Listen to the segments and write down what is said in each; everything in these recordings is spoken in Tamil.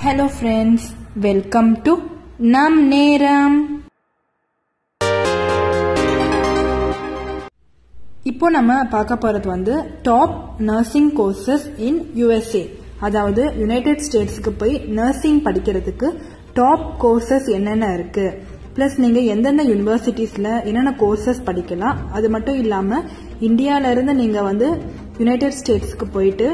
ஹலோ ஃப்ரெண்ட்ஸ் வெல்கம் டு நம் நேரம் இப்போ நம்ம பார்க்க போறது வந்து top nursing courses in USA அதாவது யுனைடெட் ஸ்டேட்ஸ்க்கு போய் நர்சிங் படிக்கிறதுக்கு டாப் கோர்சஸ் என்னென்ன இருக்கு ப்ளஸ் நீங்க எந்தெந்த யூனிவர்சிட்டிஸ்ல என்னென்ன கோர்சஸ் படிக்கலாம் அது மட்டும் இல்லாம இந்தியால இருந்து நீங்க வந்து யுனைடெட் ஸ்டேட்ஸ்க்கு போயிட்டு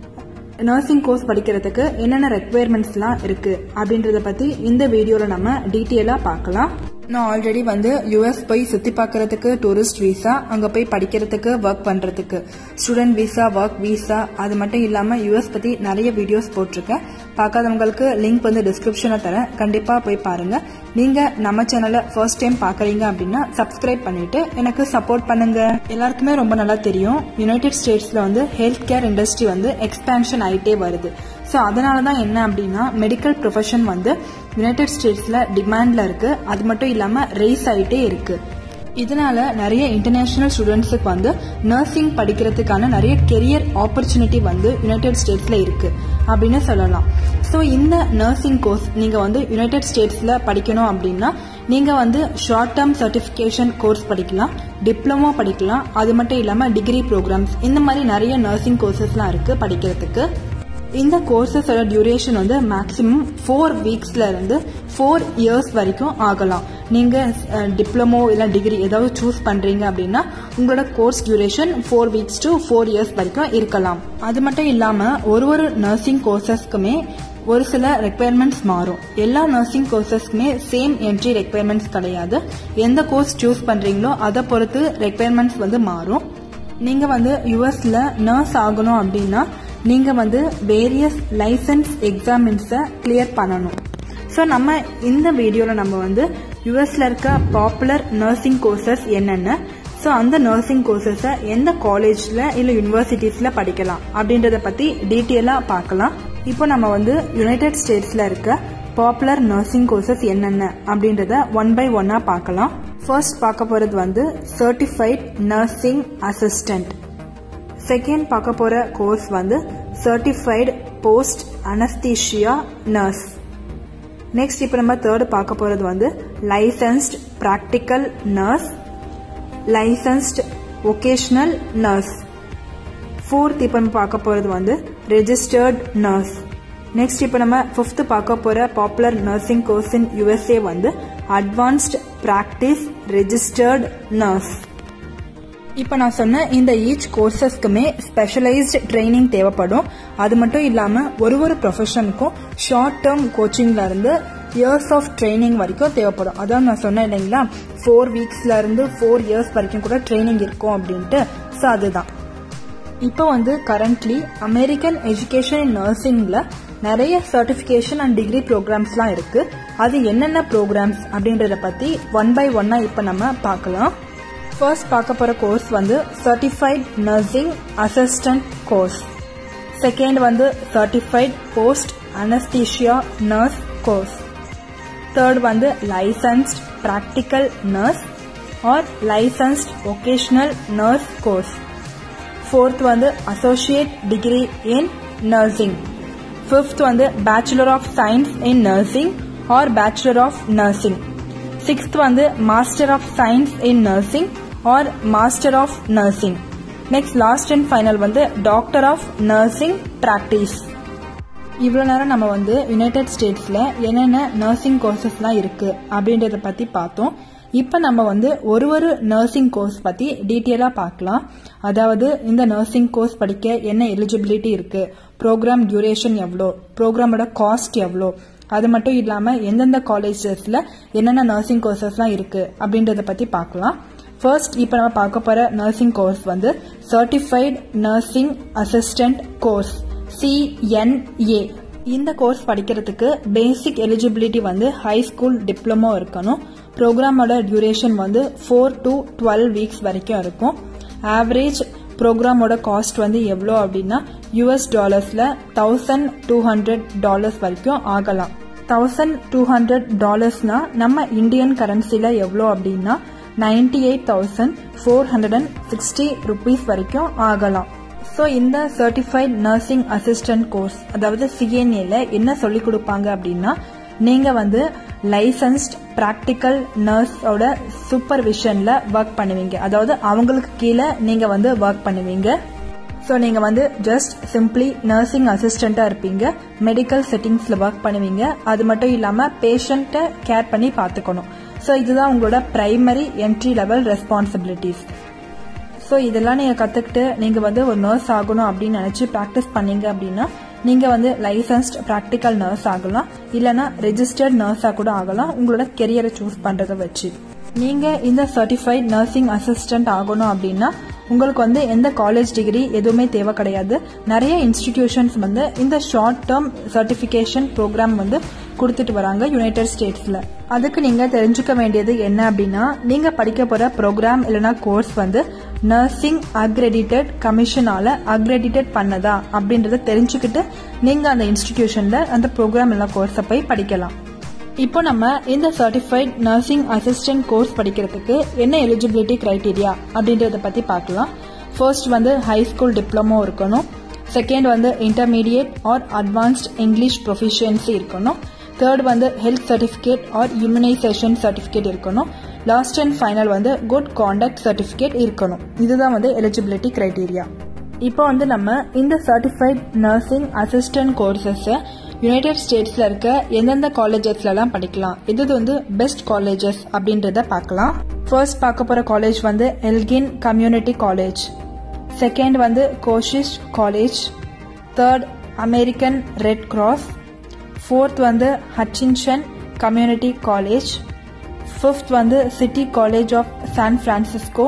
நர்சிங் கோர்ஸ் படிக்கிறதுக்கு என்னென்ன ரெக்குவயர்மெண்ட்ஸ்லாம் இருக்கு அப்படின்றத பத்தி இந்த வீடியோல நம்ம டீட்டெயிலா பார்க்கலாம் நான் ஆல்ரெடி வந்து யூஎஸ் போய் சுத்தி பார்க்கறதுக்கு டூரிஸ்ட் வீசா அங்க போய் படிக்கிறதுக்கு ஒர்க் பண்றதுக்கு ஸ்டூடெண்ட் வீசா ஒர்க் வீசா அது மட்டும் இல்லாம யூஎஸ் பத்தி நிறைய வீடியோஸ் போட்டிருக்கேன் பார்க்காதவங்களுக்கு லிங்க் வந்து டிஸ்கிரிப்ஷன்ல தரேன் கண்டிப்பா போய் பாருங்க நீங்க நம்ம சேனலை ஃபர்ஸ்ட் டைம் பாக்குறீங்க அப்படின்னா சப்ஸ்கிரைப் பண்ணிட்டு எனக்கு சப்போர்ட் பண்ணுங்க எல்லாருக்குமே ரொம்ப நல்லா தெரியும் யுனைடெட் ஸ்டேட்ஸ்ல வந்து ஹெல்த் கேர் இண்டஸ்ட்ரி வந்து எக்ஸ்பேன்ஷன் ஆயிட்டே வருது ஸோ அதனால தான் என்ன அப்படின்னா மெடிக்கல் ப்ரொஃபஷன் வந்து யுனைடெட் ஸ்டேட்ஸ்ல டிமாண்ட்ல இருக்கு அது மட்டும் இல்லாம ரேஸ் ஆயிட்டே இருக்கு இதனால நிறைய இன்டர்நேஷனல் ஸ்டூடெண்ட்ஸுக்கு வந்து நர்சிங் படிக்கிறதுக்கான நிறைய கெரியர் ஆப்பர்ச்சுனிட்டி வந்து யுனைடெட் ஸ்டேட்ஸ்ல இருக்கு அப்படின்னு சொல்லலாம் ஸோ இந்த நர்சிங் கோர்ஸ் நீங்க வந்து யுனைடெட் ஸ்டேட்ஸ்ல படிக்கணும் அப்படின்னா நீங்க வந்து ஷார்ட் டேர்ம் சர்டிஃபிகேஷன் கோர்ஸ் படிக்கலாம் டிப்ளமோ படிக்கலாம் அது மட்டும் இல்லாம டிகிரி ப்ரோக்ராம்ஸ் இந்த மாதிரி நிறைய நர்சிங் கோர்சஸ்லாம் இருக்கு படிக்கிறதுக்கு இந்த கோர்சஸோட டியூரேஷன் வந்து மேக்ஸிமம் ஃபோர் வீக்ஸ்ல இருந்து ஃபோர் இயர்ஸ் வரைக்கும் ஆகலாம் நீங்க டிப்ளமோ இல்லை டிகிரி ஏதாவது சூஸ் பண்றீங்க அப்படின்னா உங்களோட course duration four weeks to four years வரைக்கும் இருக்கலாம் அது மட்டும் இல்லாம ஒரு ஒரு நர்சிங் கோர்சஸ்க்குமே ஒரு சில ரெக்குயர்மெண்ட்ஸ் மாறும் எல்லா நர்சிங் கோர்சஸ்க்குமே சேம் என்ட்ரி ரெக்குயர்மெண்ட்ஸ் கிடையாது எந்த கோர்ஸ் சூஸ் பண்றீங்களோ அதை பொறுத்து ரெக்குயர்மெண்ட்ஸ் வந்து மாறும் நீங்க வந்து யுஎஸ்ல நர்ஸ் ஆகணும் அப்படின்னா நீங்க வந்து வேரியஸ் லைசன்ஸ் எக்ஸாமின்ஸை கிளியர் பண்ணணும் ஸோ நம்ம இந்த வீடியோவில் நம்ம வந்து யூஎஸ்ல இருக்க பாப்புலர் நர்சிங் கோர்சஸ் என்னென்ன ஸோ அந்த நர்சிங் கோர்சஸை எந்த காலேஜில் இல்லை யூனிவர்சிட்டிஸில் படிக்கலாம் அப்படின்றத பற்றி டீட்டெயிலாக பார்க்கலாம் இப்போ நம்ம வந்து யுனைடெட் ஸ்டேட்ஸில் இருக்க பாப்புலர் நர்சிங் கோர்சஸ் என்னென்ன அப்படின்றத ஒன் பை ஒன்னாக பார்க்கலாம் ஃபர்ஸ்ட் பார்க்க போகிறது வந்து சர்டிஃபைட் நர்சிங் அசிஸ்டன்ட் செகண்ட் பார்க்க போற கோர்ஸ் வந்து certified post anaesthesia nurse next இப்போ நம்ம தேர்ட் பார்க்க போறது வந்து licensed practical nurse licensed vocational nurse fourth இப்போ நம்ம பார்க்க போறது வந்து ரெஜிஸ்டர்ட் நர்ஸ் நெக்ஸ்ட் இப்போ நம்ம ஃபிஃப்த் பார்க்க போற popular nursing course in USA வந்து அட்வான்ஸ்ட் பிராக்டிஸ் ரெஜிஸ்டர்ட் நர்ஸ் இப்போ நான் சொன்ன இந்த ஈச் கோர்சஸ்க்குமே ஸ்பெஷலைஸ்டு ட்ரைனிங் தேவைப்படும் அது மட்டும் இல்லாமல் ஒரு ஒரு ப்ரொஃபஷனுக்கும் ஷார்ட் டேர்ம் கோச்சிங்ல இருந்து இயர்ஸ் ஆஃப் ட்ரைனிங் வரைக்கும் தேவைப்படும் அதான் நான் சொன்னேன் இல்லைங்களா ஃபோர் வீக்ஸ்ல இருந்து ஃபோர் இயர்ஸ் வரைக்கும் கூட ட்ரைனிங் இருக்கும் அப்படின்ட்டு ஸோ அதுதான் இப்போ வந்து கரண்ட்லி அமெரிக்கன் எஜுகேஷன் இன் நர்சிங்ல நிறைய சர்டிஃபிகேஷன் அண்ட் டிகிரி ப்ரோக்ராம்ஸ்லாம் இருக்கு அது என்னென்ன ப்ரோக்ராம்ஸ் அப்படின்றத பத்தி ஒன் பை ஒன்னா இப்போ நம்ம பார்க்கலாம் ஃபர்ஸ்ட் பார்க்க போகிற கோர்ஸ் வந்து certified nursing assistant course second வந்து certified post anaesthesia nurse course third வந்து licensed practical nurse or licensed vocational nurse course fourth வந்து associate degree in nursing fifth வந்து bachelor of science in nursing or bachelor of nursing sixth வந்து master of science in nursing or master of nursing next last and final வந்து டாக்டர் ஆஃப் நர்சிங் பிராக்டிஸ் இவ்வளோ நேரம் நம்ம வந்து யுனைடெட் ஸ்டேட்ஸில் என்னென்ன நர்சிங் கோர்சஸ்லாம் இருக்குது அப்படின்றத பற்றி பார்த்தோம் இப்போ நம்ம வந்து ஒரு ஒரு நர்சிங் கோர்ஸ் பற்றி டீட்டெயிலாக பார்க்கலாம் அதாவது இந்த நர்சிங் கோர்ஸ் படிக்க என்ன எலிஜிபிலிட்டி இருக்குது ப்ரோக்ராம் டியூரேஷன் எவ்வளோ ப்ரோக்ராமோட காஸ்ட் எவ்வளோ அது மட்டும் இல்லாமல் எந்தெந்த காலேஜஸ்ல என்னென்ன நர்சிங் கோர்சஸ்லாம் இருக்கு அப்படின்றத பத்தி பார்க்கலாம் ஃபர்ஸ்ட் இப்போ நம்ம பார்க்க போற நர்சிங் கோர்ஸ் வந்து certified nursing assistant course CNA இந்த கோர்ஸ் படிக்கிறதுக்கு பேசிக் எலிஜிபிலிட்டி வந்து ஹை ஸ்கூல் டிப்ளமோ இருக்கணும் ப்ரோக்ராமோட டியூரேஷன் வந்து ஃபோர் டு டுவெல் வீக்ஸ் வரைக்கும் இருக்கும் ஆவரேஜ் ப்ரோக்ராமோட காஸ்ட் வந்து எவ்வளோ அப்படின்னா யூஎஸ் டாலர்ஸ்ல தௌசண்ட் டூ ஹண்ட்ரட் டாலர்ஸ் வரைக்கும் ஆகலாம் தௌசண்ட் டூ ஹண்ட்ரட் டாலர்ஸ்னா நம்ம இந்தியன் கரன்சில எவ்வளோ அப்படின்னா ninety eight thousand four hundred and sixty rupees வரைக்கும் ஆகலாம் ஸோ இந்த சர்டிஃபைட் நர்சிங் அசிஸ்டன்ட் கோர்ஸ் அதாவது சிஎன்ஏல என்ன சொல்லிக் கொடுப்பாங்க அப்படின்னா நீங்க வந்து லைசன்ஸ்ட் ப்ராக்டிக்கல் நர்ஸோட சூப்பர்விஷன்ல ஒர்க் பண்ணுவீங்க அதாவது அவங்களுக்கு கீழே நீங்க வந்து ஒர்க் பண்ணுவீங்க ஸோ நீங்க வந்து ஜஸ்ட் சிம்பிளி நர்சிங் அசிஸ்டண்டா இருப்பீங்க மெடிக்கல் செட்டிங்ஸ்ல ஒர்க் பண்ணுவீங்க அது மட்டும் இல்லாம பேஷண்ட்டை கேர் பண்ணி பார்த்துக்கணும் ஸோ இதுதான் உங்களோட primary entry level responsibilities so இதெல்லாம் நீங்கள் கற்றுக்கிட்டு நீங்கள் வந்து ஒரு நர்ஸ் ஆகணும் அப்படின்னு நினச்சி ப்ராக்டிஸ் பண்ணீங்க அப்படின்னா நீங்கள் வந்து லைசன்ஸ்ட் ப்ராக்டிக்கல் நர்ஸ் ஆகலாம் இல்லைனா ரெஜிஸ்டர்ட் நர்ஸாக கூட ஆகலாம் உங்களோட கெரியரை சூஸ் பண்ணுறதை வச்சு நீங்கள் இந்த சர்டிஃபைட் நர்சிங் அசிஸ்டன்ட் ஆகணும் அப்படின்னா உங்களுக்கு வந்து எந்த காலேஜ் டிகிரி எதுவுமே தேவை கிடையாது நிறைய இன்ஸ்டிடியூஷன்ஸ் வந்து இந்த ஷார்ட் டேர்ம் சர்டிஃபிகேஷன் ப்ரோக்ராம் வந்து கொடுத்துட்டு வராங்க யுனைடெட் ஸ்டேட்ஸ்ல அதுக்கு நீங்க தெரிஞ்சுக்க வேண்டியது என்ன அப்படின்னா நீங்க படிக்க போற ப்ரோக்ராம் இல்லைனா கோர்ஸ் வந்து நர்சிங் அக்ரெடிட்டட் கமிஷனால அக்ரெடிட்டட் பண்ணதா அப்படின்றத தெரிஞ்சுக்கிட்டு நீங்க அந்த இன்ஸ்டிடியூஷன்ல அந்த ப்ரோக்ராம் இல்ல கோர்ஸை போய் படிக்கலாம் இப்போ நம்ம இந்த சர்டிஃபைட் நர்சிங் அசிஸ்டன்ட் கோர்ஸ் படிக்கிறதுக்கு என்ன எலிஜிபிலிட்டி கிரைட்டீரியா அப்படின்றத பத்தி பார்க்கலாம் ஃபர்ஸ்ட் வந்து ஹை ஸ்கூல் டிப்ளமோ இருக்கணும் செகண்ட் வந்து intermediate or advanced English proficiency இருக்கணும் தேர்ட் வந்து health certificate or immunisation certificate இருக்கணும் லாஸ்ட் அண்ட் ஃபைனல் வந்து குட் கான்டாக்ட் சர்டிஃபிகேட் இருக்கணும் இதுதான் வந்து எலிஜிபிலிட்டி கிரைட்டீரியா இப்போ வந்து நம்ம இந்த சர்டிஃபைட் நர்சிங் அசிஸ்டன்ட் கோர்சஸை யுனைடெட் ஸ்டேட்ஸ்ல இருக்க எந்தெந்த காலேஜஸ்லாம் படிக்கலாம் இது வந்து பெஸ்ட் காலேஜஸ் அப்படின்றத பார்க்கலாம் ஃபர்ஸ்ட் பார்க்க போற காலேஜ் வந்து எல்கின் கம்யூனிட்டி காலேஜ் செகண்ட் வந்து Cochise college third American Red Cross fourth வந்து ஹட்சின்சன் கம்யூனிட்டி காலேஜ் ஃபிஃப்த் வந்து city college of San Francisco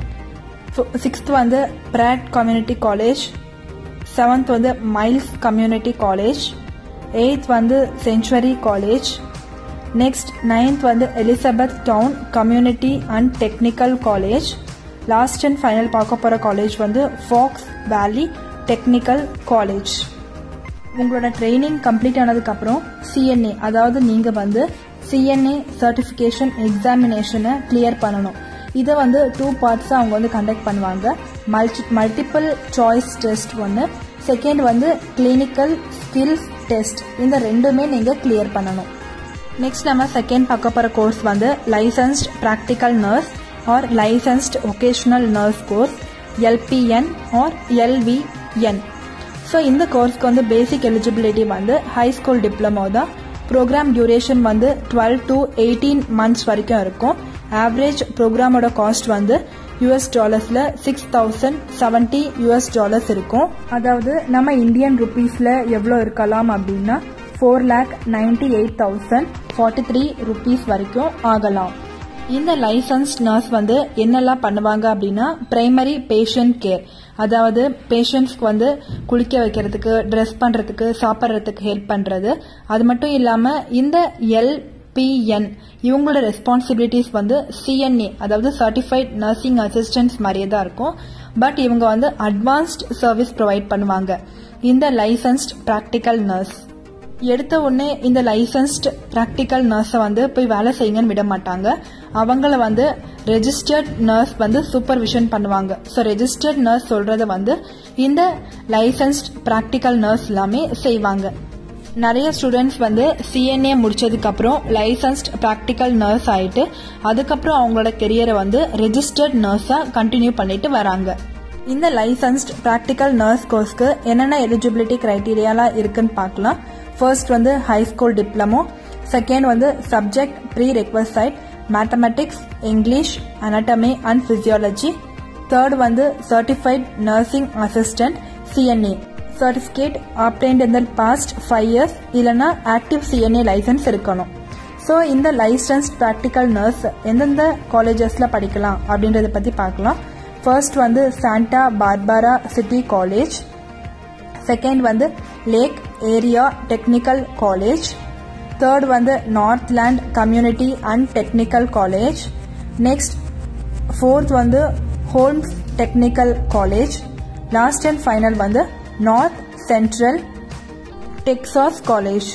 sixth வந்து பிராட் கம்யூனிட்டி காலேஜ் செவன்த் வந்து மைல்ஸ் கம்யூனிட்டி காலேஜ் எயித் வந்து செஞ்சுவரி காலேஜ் நெக்ஸ்ட் நைன்த் வந்து Elizabethtown community and technical college last and final பார்க்க போகிற காலேஜ் வந்து ஃபாக்ஸ் வேலி டெக்னிக்கல் காலேஜ் உங்களோட ட்ரைனிங் கம்ப்ளீட் ஆனதுக்கப்புறம் சிஎன்ஏ அதாவது நீங்கள் வந்து சிஎன்ஏ சர்டிஃபிகேஷன் எக்ஸாமினேஷனை கிளியர் பண்ணணும் இதை வந்து டூ பார்ட்ஸாக அவங்க வந்து கண்டக்ட் பண்ணுவாங்க மல்டி மல்டிபிள் சாய்ஸ் டெஸ்ட் ஒன்று செகண்ட் வந்து கிளினிக்கல் ஸ்கில்ஸ் டெஸ்ட் இந்த ரெண்டுமே நீங்கள் கிளியர் பண்ணணும் நெக்ஸ்ட் நம்ம செகண்ட் பார்க்க போகிற கோர்ஸ் வந்து licensed practical nurse or licensed vocational nurse course LPN or LVN so இந்த கோர்ஸ்க்கு வந்து பேசிக் எலிஜிபிலிட்டி வந்து ஹை ஸ்கூல் டிப்ளமோ தான் ப்ரோக்ராம் டியூரேஷன் வந்து டுவெல் டு எயிட்டீன் மந்த்ஸ் வரைக்கும் இருக்கும் ஆவரேஜ் ப்ரோக்ராமோட காஸ்ட் வந்து யூஎஸ் டாலர்ஸ்ல six thousand seventy US dollars இருக்கும் அதாவது நம்ம இந்தியன் ருபீஸ்ல எவ்வளோ இருக்கலாம் அப்படின்னா four lakh ninety eight thousand forty three rupees வரைக்கும் ஆகலாம் இந்த லைசன்ஸ் நர்ஸ் வந்து என்னெல்லாம் பண்ணுவாங்க அப்படின்னா பிரைமரி பேஷண்ட் கேர் அதாவது பேஷண்ட்ஸ்க்கு வந்து குளிக்க வைக்கிறதுக்கு ட்ரெஸ் பண்றதுக்கு சாப்பிட்றதுக்கு ஹெல்ப் பண்றது அது மட்டும் இல்லாம இந்த எல் பிஎன் இவங்களோட ரெஸ்பான்சிபிலிட்டிஸ் வந்து சிஎன்ஏ அதாவது சர்டிஃபைட் நர்சிங் அசிஸ்டன்ஸ் மாதிரியே தான் இருக்கும் பட் இவங்க வந்து அட்வான்ஸ்ட் சர்வீஸ் ப்ரொவைட் பண்ணுவாங்க இந்த லைசன்ஸ்ட் ப்ராக்டிக்கல் நர்ஸ் எடுத்த உடனே இந்த லைசன்ஸ்ட் ப்ராக்டிக்கல் நர்ஸை வந்து போய் வேலை செய்யுங்கன்னு விட மாட்டாங்க அவங்கள வந்து ரெஜிஸ்டர்ட் நர்ஸ் வந்து சூப்பர்விஷன் பண்ணுவாங்க ஸோ ரெஜிஸ்டர்ட் நர்ஸ் சொல்றத வந்து இந்த லைசன்ஸ்ட் ப்ராக்டிக்கல் நர்ஸ் எல்லாமே செய்வாங்க நிறைய ஸ்டூடெண்ட்ஸ் வந்து சிஎன்ஏ முடிச்சதுக்கு அப்புறம் லைசன்ஸ்ட் ப்ராக்டிக்கல் நர்ஸ் ஆயிட்டு அதுக்கப்புறம் அவங்களோட கெரியரை வந்து ரெஜிஸ்டர்ட் நர்ஸா கண்டினியூ பண்ணிட்டு வராங்க இந்த லைசன்ஸ்ட் ப்ராக்டிக்கல் நர்ஸ் கோர்ஸ்க்கு என்னென்ன எலிஜிபிலிட்டி கிரைட்டீரியாலாம் இருக்குன்னு பார்க்கலாம் ஃபர்ஸ்ட் வந்து ஹை ஸ்கூல் டிப்ளமோ செகண்ட் வந்து subject prerequisite mathematics English anatomy and physiology third வந்து certified nursing assistant CNA certificate obtained in the past five years இல்லைனா ஆக்டிவ் சிஎன்ஏ லைசன்ஸ் இருக்கணும் ஸோ இந்த லைசன்ஸ்ட் ப்ராக்டிக்கல் நர்ஸ் எந்தெந்த காலேஜஸில் படிக்கலாம் அப்படின்றத பற்றி பார்க்கலாம் ஃபர்ஸ்ட் வந்து Santa Barbara city college second வந்து Lake Area technical college third வந்து Northland community and technical college next fourth வந்து Holmes technical college last and final வந்து north central Texas college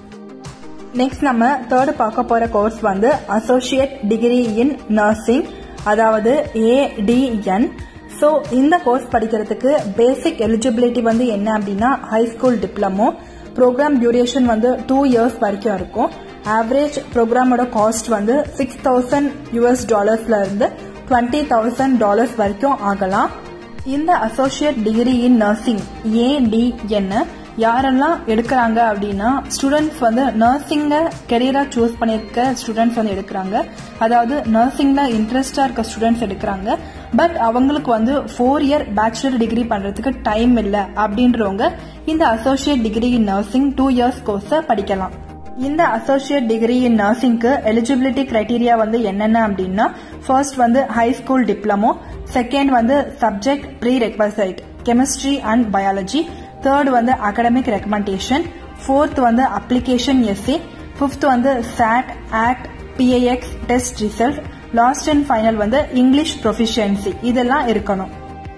next நம்ம தேர்ட் பார்க்க போற கோர்ஸ் வந்து அசோசியேட் டிகிரி இன் நர்சிங் அதாவது ஏடிஎன் ஸோ இந்த கோர்ஸ் படிக்கிறதுக்கு பேசிக் எலிஜிபிலிட்டி வந்து என்ன அப்படின்னா high school diploma program duration வந்து டூ இயர்ஸ் வரைக்கும் இருக்கும் ஆவரேஜ் ப்ரோக்ராமோட காஸ்ட் வந்து சிக்ஸ் தௌசண்ட் யூஎஸ் டாலர்ஸ்ல இருந்து டுவெண்ட்டி தௌசண்ட் டாலர்ஸ் வரைக்கும் ஆகலாம் இந்த அசோசியேட் டிகிரி இன் நர்சிங் ஏடிஎன்னு யாரெல்லாம் எடுக்கிறாங்க அப்படின்னா ஸ்டூடெண்ட்ஸ் வந்து நர்சிங்கை கெரியரா சூஸ் பண்ணியிருக்க ஸ்டூடெண்ட்ஸ் வந்து எடுக்கிறாங்க அதாவது நர்சிங்ல இன்ட்ரெஸ்டா இருக்க ஸ்டூடெண்ட்ஸ் எடுக்கிறாங்க பட் அவங்களுக்கு வந்து ஃபோர் இயர் பேச்சுலர் டிகிரி பண்றதுக்கு டைம் இல்லை அப்படின்றவங்க இந்த associate degree in nursing two years கோர்ஸை படிக்கலாம் இந்த அசோசியேட் டிகிரி இன் நர்சிங்க்கு எலிஜிபிலிட்டி கிரைட்டீரியா வந்து என்னென்ன அப்படின்னா ஃபர்ஸ்ட் வந்து ஹை ஸ்கூல் டிப்ளமோ செகண்ட் வந்து subject prerequisite chemistry and biology third வந்து அகடமிக் ரெக்கமெண்டேஷன் ஃபோர்த் வந்து அப்ளிகேஷன் எஸ்ஏ ஃபிஃப்த் வந்து SAT ACT PAX test result last and final வந்து இங்கிலீஷ் ப்ரொஃபிஷியன்சி இதெல்லாம் இருக்கணும்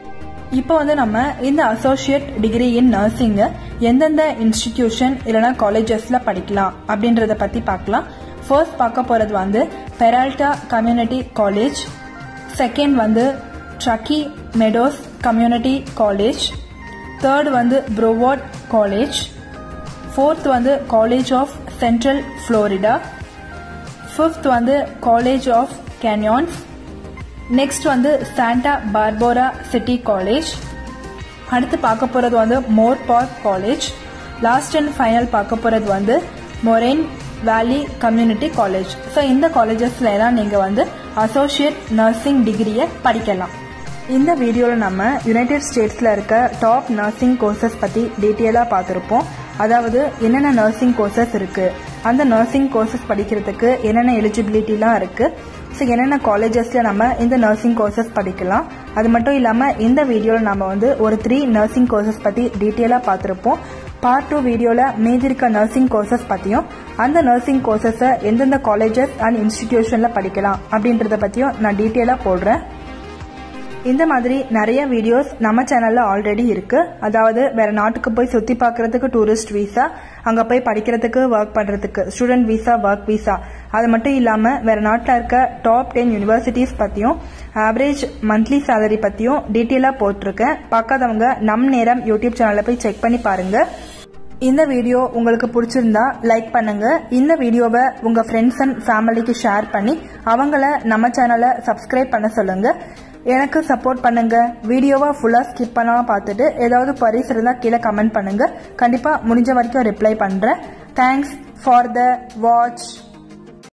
இப்போ வந்து நம்ம இந்த அசோசியேட் டிகிரி இன் நர்சிங்க எந்தெந்த இன்ஸ்டிடியூஷன் இல்லைனா காலேஜஸ்ல படிக்கலாம் அப்படின்றத பத்தி பார்க்கலாம் ஃபர்ஸ்ட் பார்க்க போறது வந்து பெரால்டா கம்யூனிட்டி காலேஜ் செகண்ட் வந்து Truckee meadows community college third வந்து ப்ரோவார்ட் காலேஜ் ஃபோர்த் வந்து college of central Florida fifth வந்து காலேஜ் ஆஃப் கேன்யான்ஸ் நெக்ஸ்ட் வந்து சாண்டா பார்போரா சிட்டி காலேஜ் அடுத்து பார்க்க போகிறது வந்து Moorpark college last and final பார்க்க போகிறது வந்து மொரேன் வேலி கம்யூனிட்டி காலேஜ் ஸோ இந்த காலேஜஸ்ல எல்லாம் நீங்கள் வந்து அசோசியேட் நர்சிங் டிகிரியை படிக்கலாம் இந்த வீடியோவில் நம்ம யுனைடெட் ஸ்டேட்ஸில் இருக்க டாப் நர்சிங் கோர்சஸ் பற்றி டீட்டெயிலாக பார்த்துருப்போம் அதாவது என்னென்ன நர்சிங் கோர்சஸ் இருக்குது அந்த நர்சிங் கோர்சஸ் படிக்கிறதுக்கு என்னென்ன எலிஜிபிலிட்டிலாம் இருக்குது ஸோ என்னென்ன காலேஜஸில் நம்ம இந்த நர்சிங் கோர்சஸ் படிக்கலாம் அது மட்டும் இல்லாமல் இந்த வீடியோவில் நம்ம வந்து ஒரு த்ரீ நர்சிங் கோர்சஸ் பற்றி டீட்டெயிலாக பார்த்துருப்போம் பார்ட் டூ வீடியோவில் மீதி இருக்க நர்சிங் கோர்சஸ் பற்றியும் அந்த நர்சிங் கோர்சஸை எந்தெந்த காலேஜஸ் அண்ட் இன்ஸ்டிடியூஷனில் படிக்கலாம் அப்படின்றத பற்றியும் நான் டீட்டெயிலாக போடுறேன் இந்த மாதிரி நிறைய வீடியோஸ் நம்ம சேனல்ல ஆல்ரெடி இருக்கு அதாவது வேற நாட்டுக்கு போய் சுத்தி பார்க்கறதுக்கு டூரிஸ்ட் வீசா அங்க போய் படிக்கிறதுக்கு ஒர்க் பண்றதுக்கு ஸ்டூடெண்ட் வீசா ஒர்க் வீசா அது மட்டும் இல்லாம வேற நாட்டில் இருக்க டாப் டென் யூனிவர்சிட்டிஸ் பத்தியும் ஆவரேஜ் மந்த்லி சேலரி பத்தியும் டீட்டெயிலா போட்டிருக்கேன் பார்க்காதவங்க நம் நேரம் யூடியூப் சேனல்ல போய் செக் பண்ணி பாருங்க இந்த வீடியோ உங்களுக்கு பிடிச்சிருந்தா லைக் பண்ணுங்க இந்த வீடியோவை உங்க ஃப்ரெண்ட்ஸ் அண்ட் ஃபேமிலிக்கு ஷேர் பண்ணி அவங்கள நம்ம சேனலை சப்ஸ்கிரைப் பண்ண சொல்லுங்க எனக்கு சப்போர்ட் பண்ணுங்க வீடியோவை ஃபுல்லாக ஸ்கிப் பண்ணாமல் பார்த்துட்டு ஏதாவது பரிசு இருந்தால் கீழே கமெண்ட் பண்ணுங்க கண்டிப்பாக முடிஞ்ச வரைக்கும் ரிப்ளை பண்ணுறேன் தேங்க்ஸ் ஃபார் த வாட்ச்